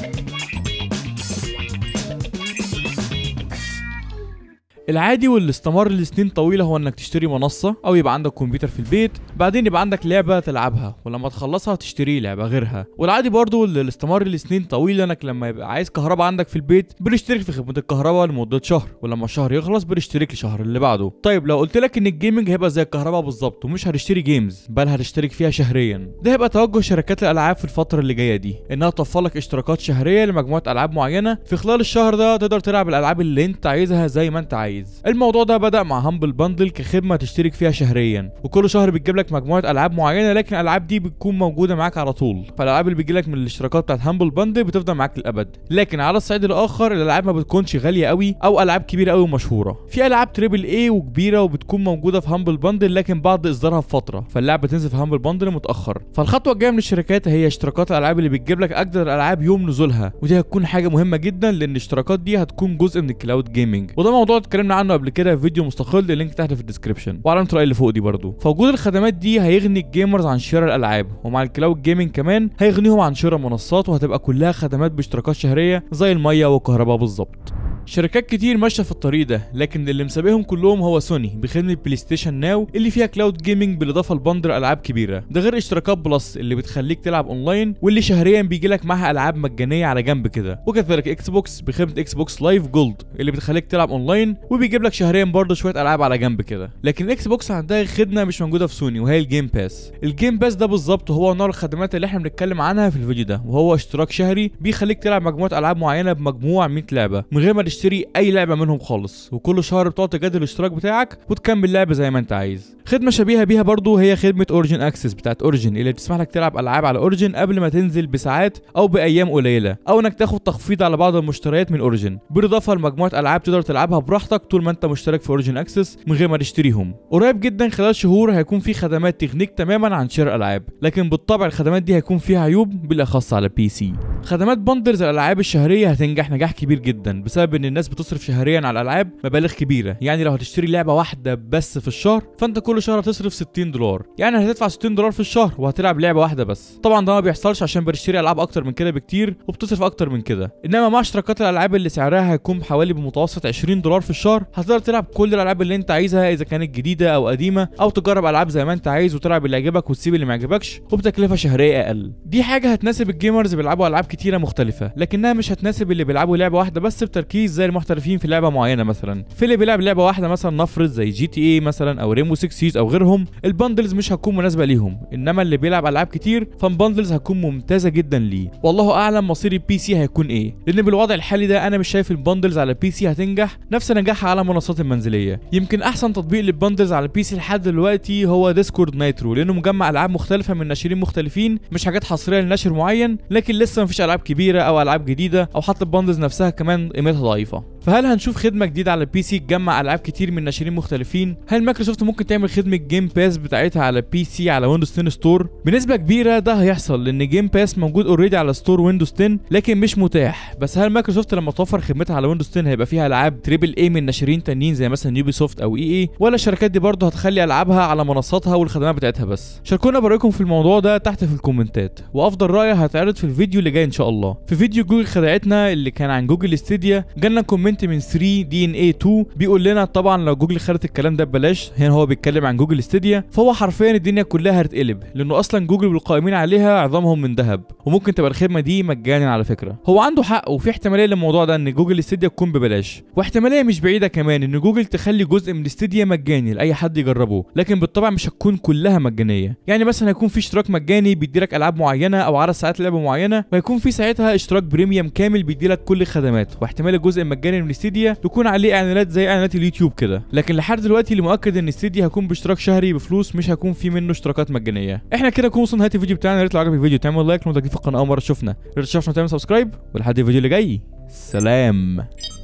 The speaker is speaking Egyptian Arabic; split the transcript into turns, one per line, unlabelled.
العادي واللي استمر لسنين طويله هو انك تشتري منصه او يبقى عندك كمبيوتر في البيت بعدين يبقى عندك لعبه تلعبها ولما تخلصها تشتري لعبه غيرها والعادي برضو اللي استمر لسنين طويله انك لما يبقى عايز كهرباء عندك في البيت بنشترك في خدمه الكهرباء لمده شهر ولما الشهر يخلص بنشترك لشهر اللي بعده طيب لو قلت لك ان الجيمنج هيبقى زي الكهرباء بالظبط ومش هتشتري جيمز بل هتشترك فيها شهريا ده هيبقى توجه شركات الالعاب في الفتره اللي جايه دي انها توفر لك اشتراكات شهريه لمجموعه العاب معينه في خلال الشهر ده تقدر تلعب الالعاب اللي انت عايزها زي ما انت عايز الموضوع ده بدا مع هامبل باندل كخدمه تشترك فيها شهريا وكل شهر بتجيب لك مجموعه العاب معينه لكن الالعاب دي بتكون موجوده معاك على طول فالالعاب اللي بتجي لك من الاشتراكات بتاعت هامبل باندل بتفضل معاك للابد لكن على الصعيد الاخر الالعاب ما بتكونش غاليه قوي او العاب كبيره قوي ومشهوره في العاب تريبل اي وكبيره وبتكون موجوده في هامبل باندل لكن بعد اصدارها بفتره فاللعبه تنزل في هامبل باندل متاخر فالخطوه الجايه من الشركات هي اشتراكات الالعاب اللي بتجيب لك اجدد الالعاب يوم نزولها ودي هتكون حاجه مهمه جدا لان الاشتراكات دي هتكون جزء من الكلاود جيمنج وده موضوع اتكلمنا عنه قبل كده في فيديو مستقل اللينك تحت في الديسكربشن وعلامه الراي اللي فوق دي برضو فوجود الخدمات دي هيغني الجيمرز عن شراء الالعاب ومع الكلاود جيمنج كمان هيغنيهم عن شراء منصات وهتبقى كلها خدمات باشتراكات شهريه زي الميه والكهرباء بالظبط شركات كتير ماشيه في الطريق ده لكن اللي مسابقهم كلهم هو سوني بخدمه بلاي ستيشن ناو اللي فيها كلاود جيمنج بالاضافه لبندر العاب كبيره ده غير اشتراكات بلس اللي بتخليك تلعب اونلاين واللي شهريا بيجي لك معاها العاب مجانيه على جنب كده وكذلك اكس بوكس بخدمه اكس بوكس لايف جولد اللي بتخليك تلعب اونلاين وبيجيب لك شهريا برضه شويه العاب على جنب كده لكن اكس بوكس عندها خدمه مش موجوده في سوني وهي الجيم باس الجيم باس ده بالظبط هو نوع الخدمات اللي احنا بنتكلم عنها في الفيديو ده وهو اشتراك شهري بيخليك تلعب مجموعه العاب معينه بمجموع 100 لعبه من غير ما تشتري اي لعبه منهم خالص وكل شهر بتقعد تجدد الاشتراك بتاعك وتكمل لعبه زي ما انت عايز خدمه شبيهه بيها برضو هي خدمه اوريجن اكسس بتاعت اوريجن اللي بتسمح لك تلعب العاب على اوريجن قبل ما تنزل بساعات او بايام قليله او انك تاخد تخفيض على بعض المشتريات من اوريجن بالاضافه لمجموعه العاب تقدر تلعبها براحتك طول ما انت مشترك في اوريجن اكسس من غير ما تشتريهم قريب جدا خلال شهور هيكون في خدمات تغنيك تماما عن شراء العاب لكن بالطبع الخدمات دي هيكون فيها عيوب بالاخص على بي سي خدمات بندرز الالعاب الشهريه هتنجح نجاح كبير جدا بسبب ان الناس بتصرف شهريا على الالعاب مبالغ كبيره يعني لو هتشتري لعبه واحده بس في الشهر فانت كل شهر هتصرف 60 دولار يعني هتدفع 60 دولار في الشهر وهتلعب لعبه واحده بس طبعا ده ما بيحصلش عشان بتشتري العاب اكتر من كده بكتير وبتصرف اكتر من كده انما مع اشتراكات الالعاب اللي سعرها هيكون حوالي بمتوسط 20 دولار في الشهر هتقدر تلعب كل الالعاب اللي انت عايزها اذا كانت جديده او قديمه او تجرب العاب زي ما انت عايز وتلعب اللي يعجبك وتسيب اللي ما يعجبكش وبتكلفه شهريه اقل دي حاجه هتناسب الجيمرز بيلعبوا العاب كتيره مختلفه لكنها مش هتناسب اللي بيلعبوا لعبه واحده بس بتركيز زي المحترفين في لعبه معينه مثلا في اللي بيلعب لعبه واحده مثلا نفرض زي جي تي اي مثلا او ريمو 6 سيز او غيرهم البندلز مش هتكون مناسبه ليهم انما اللي بيلعب العاب كتير فالبندلز هتكون ممتازه جدا ليه والله اعلم مصير البي سي هيكون ايه لان بالوضع الحالي ده انا مش شايف البندلز على البي سي هتنجح نفس نجاحها على المنصات المنزليه يمكن احسن تطبيق للبندلز على البي سي لحد دلوقتي هو ديسكورد نايترو لانه مجمع العاب مختلفه من ناشرين مختلفين مش حاجات حصريه لنشر معين لكن لسه مفيش العاب كبيره او العاب جديده او حتى البندلز نفسها كمان قيمتها ضعيفه فهل هنشوف خدمه جديده على البي سي تجمع العاب كتير من ناشرين مختلفين هل مايكروسوفت ممكن تعمل خدمه جيم باس بتاعتها على بي سي على ويندوز 10 ستور بنسبه كبيره ده هيحصل لان جيم باس موجود اوريدي على ستور ويندوز 10 لكن مش متاح بس هل مايكروسوفت لما توفر خدمتها على ويندوز 10 هيبقى فيها العاب تريبل اي من ناشرين تانيين زي مثلا يوبي سوفت او اي اي ولا الشركات دي برضه هتخلي العابها على منصاتها والخدمات بتاعتها بس شاركونا برايكم في الموضوع ده تحت في الكومنتات وافضل راي هتعرض في الفيديو اللي جاي ان شاء الله في فيديو جوجل خدعتنا اللي كان عن جوجل ستيديا جالنا كومنت من 3 دي ان اي 2 بيقول لنا طبعا لو جوجل خدت الكلام ده ببلاش هنا هو بيتكلم عن جوجل ستيديا فهو حرفيا الدنيا كلها هتتقلب لانه اصلا جوجل والقائمين عليها عظامهم من ذهب وممكن تبقى الخدمه دي مجانا على فكره هو عنده حق وفي احتماليه للموضوع ده ان جوجل ستيديا تكون ببلاش واحتماليه مش بعيده كمان ان جوجل تخلي جزء من ستيديا مجاني لاي حد يجربه لكن بالطبع مش هتكون كلها مجانيه يعني مثلا هيكون في اشتراك مجاني بيديلك العاب معينه او عدد ساعات لعب معينه وهيكون في ساعتها اشتراك بريميوم كامل بيديلك كل الخدمات واحتمال الجزء المجاني من ستيديا يكون عليه اعلانات زي اعلانات اليوتيوب كده لكن لحد دلوقتي اللي مؤكد ان ستيديا هيكون باشتراك شهري بفلوس مش هيكون في منه اشتراكات مجانيه احنا كده نكون وصلنا نهايه الفيديو بتاعنا يا ريت لو عجبك الفيديو تعمل لايك لو انت جديد في القناه اول مره تشوفنا يا ريت تشوفنا تعمل سبسكرايب ولحد الفيديو اللي جاي سلام